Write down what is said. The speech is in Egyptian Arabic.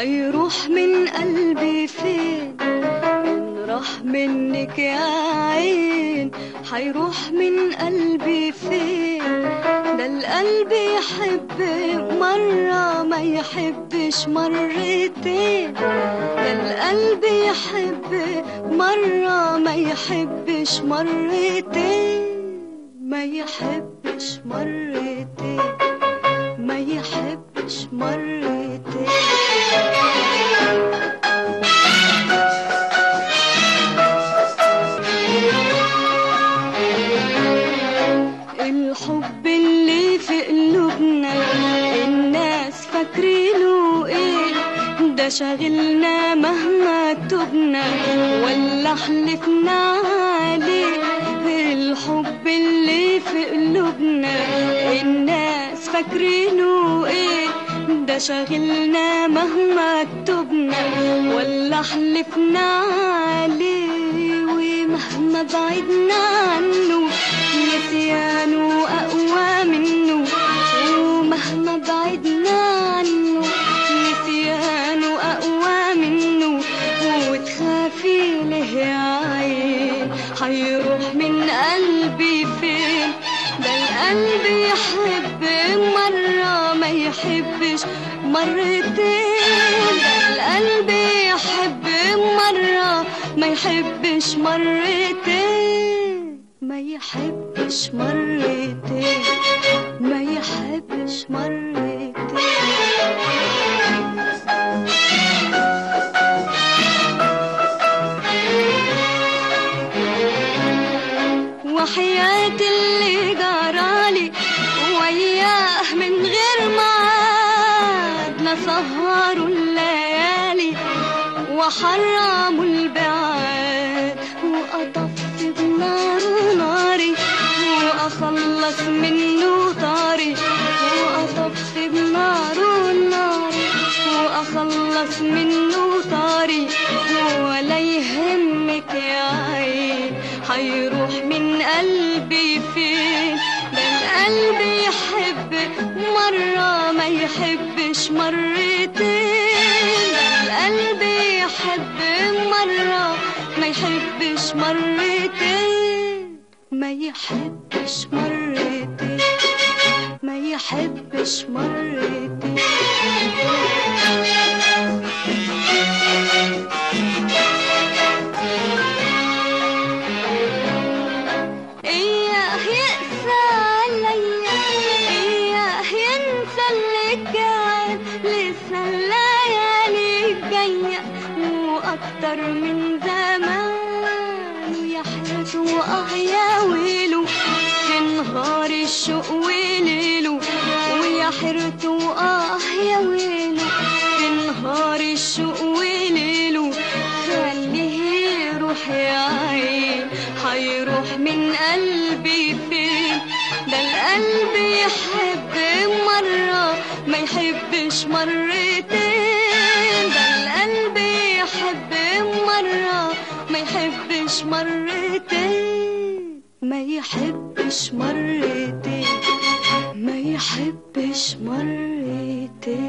حيروح من قلبي فين إن راح منك يا عين حيروح من قلبي فين ده القلب يحب مرة ما يحبش مرتين ده القلب يحب مرة ما يحبش مرتين ما يحبش مرتين ما يحبش مرتين الحب اللي في قلوبنا الناس فاكرينه ايه ده شاغلنا مهما تبنا ولا حلفنا عليه الحب اللي في قلوبنا الناس فاكرينه ايه ده شاغلنا مهما كتبنا ولا حلفنا عليه ومهما بعدنا عنه نسيانه أقوى منه ومهما بعدنا عنه نسيانه أقوى منه وتخافي له يا عين حيروح من قلبي فين ده القلب يحب مرة ما يحبش مرتين ده القلب يحب مرة ما يحبش مرتين ما يحبش مرتين ما يحبش مرتين وحياة اللي جرالي وياه من غير ميعاد لا سهروا الليالي وحرموا البعاد وأطفي بنار ناري وأخلص منه طاري وأطفي بنار ناري وأخلص منه طاري ولا يهمك يا عين حيروح من قلبي فين ده القلب يحب مرة ما يحبش مرتين ده القلب يحب مرة ما يحبش مرتين ما يحبش مرتين ما يحبش مرتين إياه يقسى عليا إياه ينسى اللي كان لسه الليالي جاية وأكتر من زمان ويا حياته وآه يا ويله في نهار الشوق وليله ويا حيرته وآه يا ويله في نهار الشوق وليله خليه يروح يا عين حيروح من قلبي فين ده القلب يحب مرة ما يحبش مرتين ده القلب يحب مرة ما يحبش مرتين ما يحبش مرتين ما يحبش مرتين